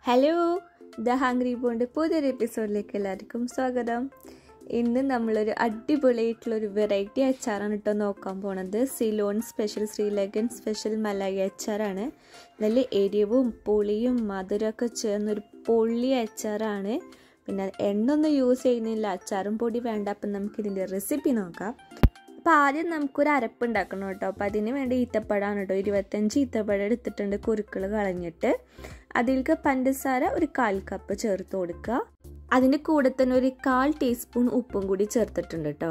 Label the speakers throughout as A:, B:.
A: hello the hangry bond പുതിയൊരു എപ്പിസോഡിലേക്ക് എല്ലാവർക്കും സ്വാഗതം ഇന്ന് നമ്മളൊരു അടിപൊളിയായിട്ടുള്ളൊരു വെറൈറ്റി അച്ചാറാണ് കേട്ടോ നോക്കാൻ പോണത് Ceylon special Sri Lankan special Malay അച്ചാറാണ് നല്ല എരിവും പുളിയും മധുരമൊക്കെ ചേർന്നൊരു പൊള്ളി അച്ചാറാണ് പിന്നെ എണ്ണ ഒന്നും യൂസ് ചെയ്യുന്നില്ല അച്ചാറും പൊടി വേണ്ട അപ്പം നമുക്കിതിൻ്റെ റെസിപ്പി നോക്കാം അപ്പോൾ ആദ്യം നമുക്കൊരു അരപ്പ് ഉണ്ടാക്കണം കേട്ടോ അപ്പോൾ അതിന് വേണ്ടി ഈത്തപ്പഴമാണ് കേട്ടോ ഇരുപത്തഞ്ച് ഈത്തപ്പഴം എടുത്തിട്ടുണ്ട് കുരുക്കൾ കളഞ്ഞിട്ട് അതിലേക്ക് പഞ്ചസാര ഒരു കാൽ കപ്പ് ചേർത്ത് കൊടുക്കുക അതിൻ്റെ കൂടെ തന്നെ ഒരു കാൽ ടീസ്പൂൺ ഉപ്പും കൂടി ചേർത്തിട്ടുണ്ട് കേട്ടോ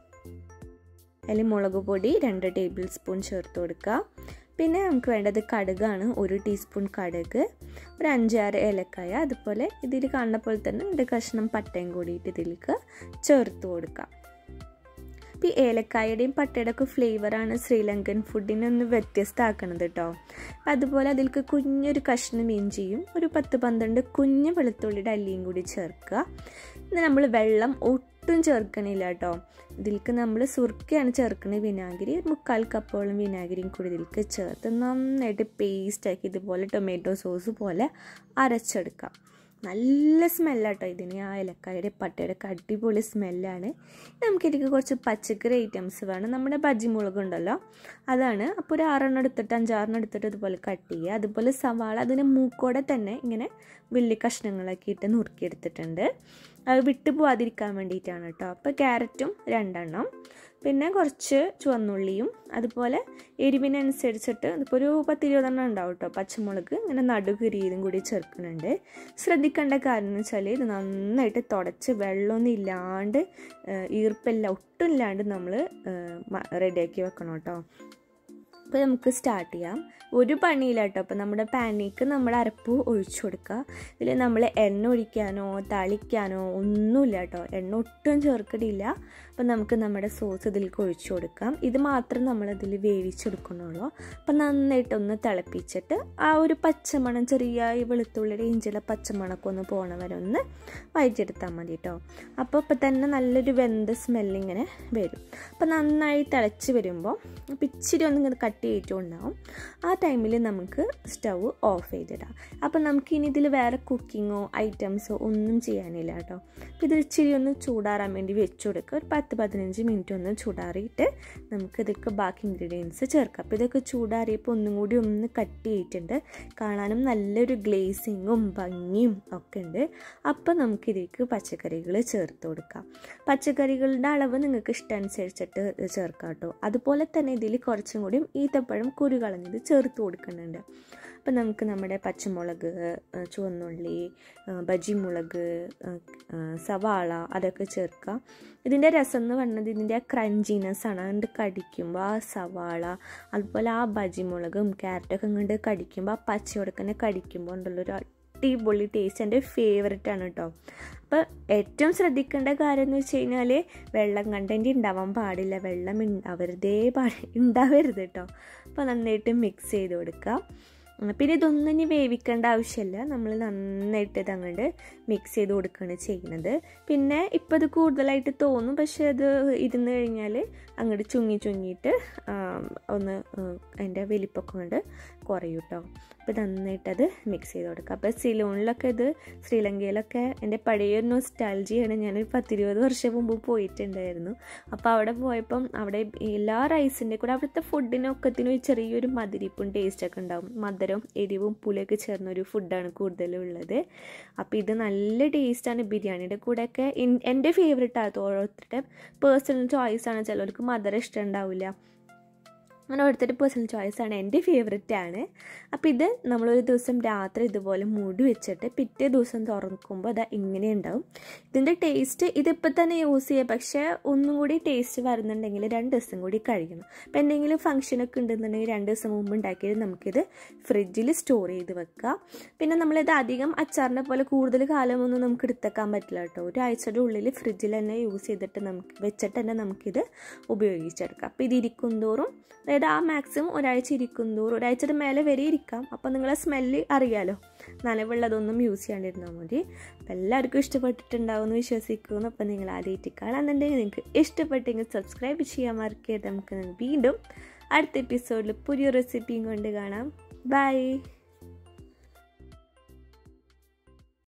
A: അതിൽ മുളക് പൊടി രണ്ട് ടേബിൾ സ്പൂൺ ചേർത്ത് കൊടുക്കുക പിന്നെ നമുക്ക് വേണ്ടത് കടുകാണ് ഒരു ടീസ്പൂൺ കടുക് ഒരു അഞ്ചാറ് ഏലക്കായ അതുപോലെ ഇതിൽ കാണുന്ന പോലെ തന്നെ രണ്ട് കഷ്ണം പട്ടയും കൂടിയിട്ട് ഇതിലേക്ക് ചേർത്ത് കൊടുക്കാം അപ്പോൾ ഈ ഏലക്കായുടെയും പട്ടയുടെ ഒക്കെ ഫ്ലേവറാണ് ശ്രീലങ്കൻ ഫുഡിനെ ഒന്ന് വ്യത്യസ്തമാക്കണത് കേട്ടോ അപ്പം അതുപോലെ അതിലേക്ക് കുഞ്ഞൊരു കഷ്ണം ഇഞ്ചിയും ഒരു പത്ത് പന്ത്രണ്ട് കുഞ്ഞ് വെളുത്തുള്ളിയുടെ അല്ലിയും കൂടി ചേർക്കുക ഇന്ന് നമ്മൾ വെള്ളം ഒട്ടും ചേർക്കണില്ല കേട്ടോ ഇതിലേക്ക് നമ്മൾ സുർക്കയാണ് ചേർക്കുന്നത് വിനാഗിരി മുക്കാൽ കപ്പോളം വിനാഗിരിയും കൂടി ഇതിലേക്ക് ചേർത്ത് നന്നായിട്ട് പേസ്റ്റാക്കി ഇതുപോലെ ടൊമാറ്റോ സോസ് പോലെ അരച്ചെടുക്കാം നല്ല സ്മെല്ലാട്ടോ ഇതിന് ആ ഇലക്കായുടെ പട്ടയുടെ ഒക്കെ അടിപൊളി സ്മെല്ലാണ് നമുക്കിതിലേക്ക് കുറച്ച് പച്ചക്കറി ഐറ്റംസ് വേണം നമ്മുടെ ബജിമുളക് ഉണ്ടല്ലോ അതാണ് അപ്പോൾ ഒരു ആറെണ്ണം എടുത്തിട്ട് അഞ്ചാറെണ്ണം എടുത്തിട്ട് ഇതുപോലെ കട്ട് ചെയ്യുക അതുപോലെ സവാള അതിന് മൂക്കോടെ തന്നെ ഇങ്ങനെ വലിയ കഷ്ണങ്ങളാക്കിയിട്ട് നുറുക്കിയെടുത്തിട്ടുണ്ട് അത് വിട്ടു പോവാതിരിക്കാൻ വേണ്ടിയിട്ടാണ് കേട്ടോ അപ്പോൾ ക്യാരറ്റും രണ്ടെണ്ണം പിന്നെ കുറച്ച് ചുവന്നുള്ളിയും അതുപോലെ എരിവിനനുസരിച്ചിട്ട് ഇപ്പോൾ ഒരു പത്തിരുപതെണ്ണം ഉണ്ടാവും കേട്ടോ പച്ചമുളക് ഇങ്ങനെ നടുകിരിയതും കൂടി ചേർക്കുന്നുണ്ട് ശ്രദ്ധിക്കേണ്ട കാര്യം എന്ന് വെച്ചാൽ ഇത് നന്നായിട്ട് തുടച്ച് വെള്ളമൊന്നും ഇല്ലാണ്ട് ഈർപ്പെല്ലാം ഒട്ടും ഇല്ലാണ്ട് നമ്മൾ റെഡിയാക്കി വെക്കണം കേട്ടോ അപ്പോൾ നമുക്ക് സ്റ്റാർട്ട് ചെയ്യാം ഒരു പണിയില്ല കേട്ടോ അപ്പോൾ നമ്മുടെ പാനിക്ക് നമ്മൾ അരപ്പ് ഒഴിച്ചു കൊടുക്കുക ഇതിൽ നമ്മൾ എണ്ണ ഒഴിക്കാനോ തളിക്കാനോ ഒന്നുമില്ല കേട്ടോ എണ്ണ ഒട്ടും ചേർക്കണില്ല അപ്പോൾ നമുക്ക് നമ്മുടെ സോസ് ഇതിലേക്ക് ഒഴിച്ചു കൊടുക്കാം ഇത് മാത്രം നമ്മളതിൽ വേവിച്ചെടുക്കണുള്ളൂ അപ്പം നന്നായിട്ടൊന്ന് തിളപ്പിച്ചിട്ട് ആ ഒരു പച്ചമണം ചെറിയ ഈ വെളുത്തുള്ളിയുടെ ഇഞ്ചിലെ പച്ചമണമൊക്കെ ഒന്ന് പോണ വരെ ഒന്ന് വഴിച്ചെടുത്താൽ മതി കേട്ടോ അപ്പോൾ ഇപ്പം തന്നെ നല്ലൊരു വെന്ത സ്മെല്ലിങ്ങനെ വരും അപ്പോൾ നന്നായി തിളച്ച് വരുമ്പോൾ അപ്പം ഇച്ചിരി ഒന്ന് ഇങ്ങനെ കട്ട് ചെയ്തിട്ടുണ്ടാവും ആ ടൈമിൽ നമുക്ക് സ്റ്റൗ ഓഫ് ചെയ്തിടാം അപ്പം നമുക്ക് ഇനി ഇതിൽ വേറെ കുക്കിങ്ങോ ഐറ്റംസോ ഒന്നും ചെയ്യാനില്ല കേട്ടോ അപ്പോൾ ഇത് ഇച്ചിരി ഒന്ന് ചൂടാറാൻ വേണ്ടി വെച്ച് കൊടുക്കുക ഒരു പത്ത് പതിനഞ്ച് മിനിറ്റ് ഒന്ന് ചൂടാറിയിട്ട് നമുക്ക് ഇതൊക്കെ ബാക്കി ഇൻഗ്രീഡിയൻസ് ചേർക്കാം അപ്പോൾ ഇതൊക്കെ ചൂടാറിയപ്പോൾ ഒന്നും കൂടി ഒന്ന് കട്ട് ചെയ്തിട്ടുണ്ട് കാണാനും നല്ലൊരു ഗ്ലേസിങ്ങും ഭംഗിയും ഒക്കെ ഉണ്ട് അപ്പോൾ നമുക്കിതിലേക്ക് പച്ചക്കറികൾ ചേർത്ത് കൊടുക്കാം പച്ചക്കറികളുടെ അളവ് നിങ്ങൾക്ക് ഇഷ്ടമനുസരിച്ചിട്ട് ചേർക്കാം കേട്ടോ അതുപോലെ തന്നെ ഇതിൽ കുറച്ചും കൂടിയും ഈത്തപ്പഴം കുരു കളഞ്ഞത് ചേർത്ത് കൊടുക്കുന്നുണ്ട് അപ്പം നമുക്ക് നമ്മുടെ പച്ചമുളക് ചുവന്നുള്ളി ബജിമുളക് സവാള അതൊക്കെ ചേർക്കാം ഇതിൻ്റെ രസം എന്ന് പറയുന്നത് ഇതിൻ്റെ ആ ക്രഞ്ചിനെസ് ആണ് അതുകൊണ്ട് കടിക്കുമ്പോൾ ആ സവാള അതുപോലെ ആ ബജിമുളകും ക്യാരറ്റൊക്കെ ഇങ്ങോട്ട് കടിക്കുമ്പോൾ ആ പച്ചയോടക്കന്നെ കടിക്കുമ്പോൾ ഉണ്ടുള്ളൊരു അടിപൊളി ടേസ്റ്റ് എൻ്റെ ഫേവററ്റ് ആണ് കേട്ടോ അപ്പോൾ ഏറ്റവും ശ്രദ്ധിക്കേണ്ട കാര്യം എന്ന് വെച്ച് കഴിഞ്ഞാൽ വെള്ളം കണ്ടൻറ്റ് ഉണ്ടാവാൻ പാടില്ല വെള്ളം ഉണ്ടാവരുതേ പാടി ഉണ്ടാവരുത് കേട്ടോ അപ്പോൾ നന്നായിട്ട് മിക്സ് ചെയ്ത് കൊടുക്കുക പിന്നെ ഇതൊന്നും ഇനി വേവിക്കേണ്ട ആവശ്യമില്ല നമ്മൾ നന്നായിട്ട് ഇത് അങ്ങോട്ട് മിക്സ് ചെയ്ത് കൊടുക്കുകയാണ് ചെയ്യുന്നത് പിന്നെ ഇപ്പോൾ ഇത് കൂടുതലായിട്ട് തോന്നും പക്ഷേ അത് ഇരുന്ന് കഴിഞ്ഞാൽ അങ്ങോട്ട് ചുങ്ങി ചുങ്ങിയിട്ട് ഒന്ന് അതിൻ്റെ വലിപ്പമൊക്കെ കൊണ്ട് കുറയും കേട്ടോ അപ്പോൾ നന്നായിട്ട് അത് മിക്സ് ചെയ്ത് കൊടുക്കുക അപ്പോൾ സിലോണിലൊക്കെ ഇത് ശ്രീലങ്കയിലൊക്കെ എൻ്റെ പഴയ ഒരു നൊസ്റ്റാൾജിയാണ് ഞാനൊരു പത്തിരുപത് വർഷം മുമ്പ് പോയിട്ടുണ്ടായിരുന്നു അപ്പോൾ അവിടെ പോയപ്പം അവിടെ എല്ലാ റൈസിൻ്റെ കൂടെ അവിടുത്തെ ഫുഡിനൊക്കത്തിനും ചെറിയൊരു മധുരിപ്പും ടേസ്റ്റൊക്കെ ഉണ്ടാവും മധുരം എരിവും പുളിയൊക്കെ ചേർന്നൊരു ഫുഡാണ് കൂടുതലും ഉള്ളത് അപ്പോൾ ഇത് നല്ല ടേസ്റ്റാണ് ബിരിയാണിയുടെ കൂടെയൊക്കെ എൻ്റെ ഫേവറേറ്റ് ആണ് ഓരോരുത്തരുടെ പേഴ്സണൽ ചോയ്സാണ് ചിലർക്ക് മധുരം ഇഷ്ടം ഉണ്ടാവില്ല അങ്ങനെ ഓരോരുത്തരുടെ പേഴ്സണൽ ചോയ്സാണ് എൻ്റെ ഫേവററ്റ് ആണ് അപ്പോൾ ഇത് നമ്മളൊരു ദിവസം രാത്രി ഇതുപോലെ മൂടി വെച്ചിട്ട് പിറ്റേ ദിവസം തുറക്കുമ്പോൾ അത് ഇങ്ങനെ ഉണ്ടാവും ഇതിൻ്റെ ടേസ്റ്റ് ഇതിപ്പോൾ തന്നെ യൂസ് ചെയ്യുക പക്ഷേ ഒന്നും കൂടി ടേസ്റ്റ് വരുന്നുണ്ടെങ്കിൽ രണ്ട് ദിവസം കൂടി കഴിക്കണം അപ്പോൾ എന്തെങ്കിലും ഫംഗ്ഷനൊക്കെ ഉണ്ടെന്നുണ്ടെങ്കിൽ രണ്ട് ദിവസം മുമ്പ് ഉണ്ടാക്കിയത് നമുക്കിത് ഫ്രിഡ്ജിൽ സ്റ്റോർ ചെയ്ത് വെക്കുക പിന്നെ നമ്മളിത് അധികം അച്ചാറിനെ പോലെ കൂടുതൽ കാലമൊന്നും നമുക്ക് എടുത്തേക്കാൻ പറ്റില്ല കേട്ടോ ഒരാഴ്ചയുടെ ഉള്ളിൽ ഫ്രിഡ്ജിൽ തന്നെ യൂസ് ചെയ്തിട്ട് നമുക്ക് വെച്ചിട്ട് തന്നെ നമുക്കിത് ഉപയോഗിച്ചെടുക്കാം അപ്പോൾ ഇത് ഇരിക്കും തോറും അതായത് ആ മാക്സിമം ഒരാഴ്ച ഇരിക്കും തോറും ഒരാഴ്ചയുടെ മേലെ വരെ ഇരിക്കാം അപ്പോൾ നിങ്ങളെ സ്മെല്ല് അറിയാലോ നനവുള്ളതൊന്നും യൂസ് ചെയ്യാണ്ടിരുന്നാൽ മതി അപ്പം എല്ലാവർക്കും ഇഷ്ടപ്പെട്ടിട്ടുണ്ടാവും എന്ന് വിശ്വസിക്കുന്നു അപ്പം നിങ്ങൾ ആദ്യമായിട്ട് കാണാന്നുണ്ടെങ്കിൽ നിങ്ങൾക്ക് ഇഷ്ടപ്പെട്ടെങ്കിൽ സബ്സ്ക്രൈബ് ചെയ്യാൻ മറക്കരുത് നമുക്ക് വീണ്ടും അടുത്ത എപ്പിസോഡിൽ പുതിയ റെസിപ്പിയും കൊണ്ട് കാണാം ബൈ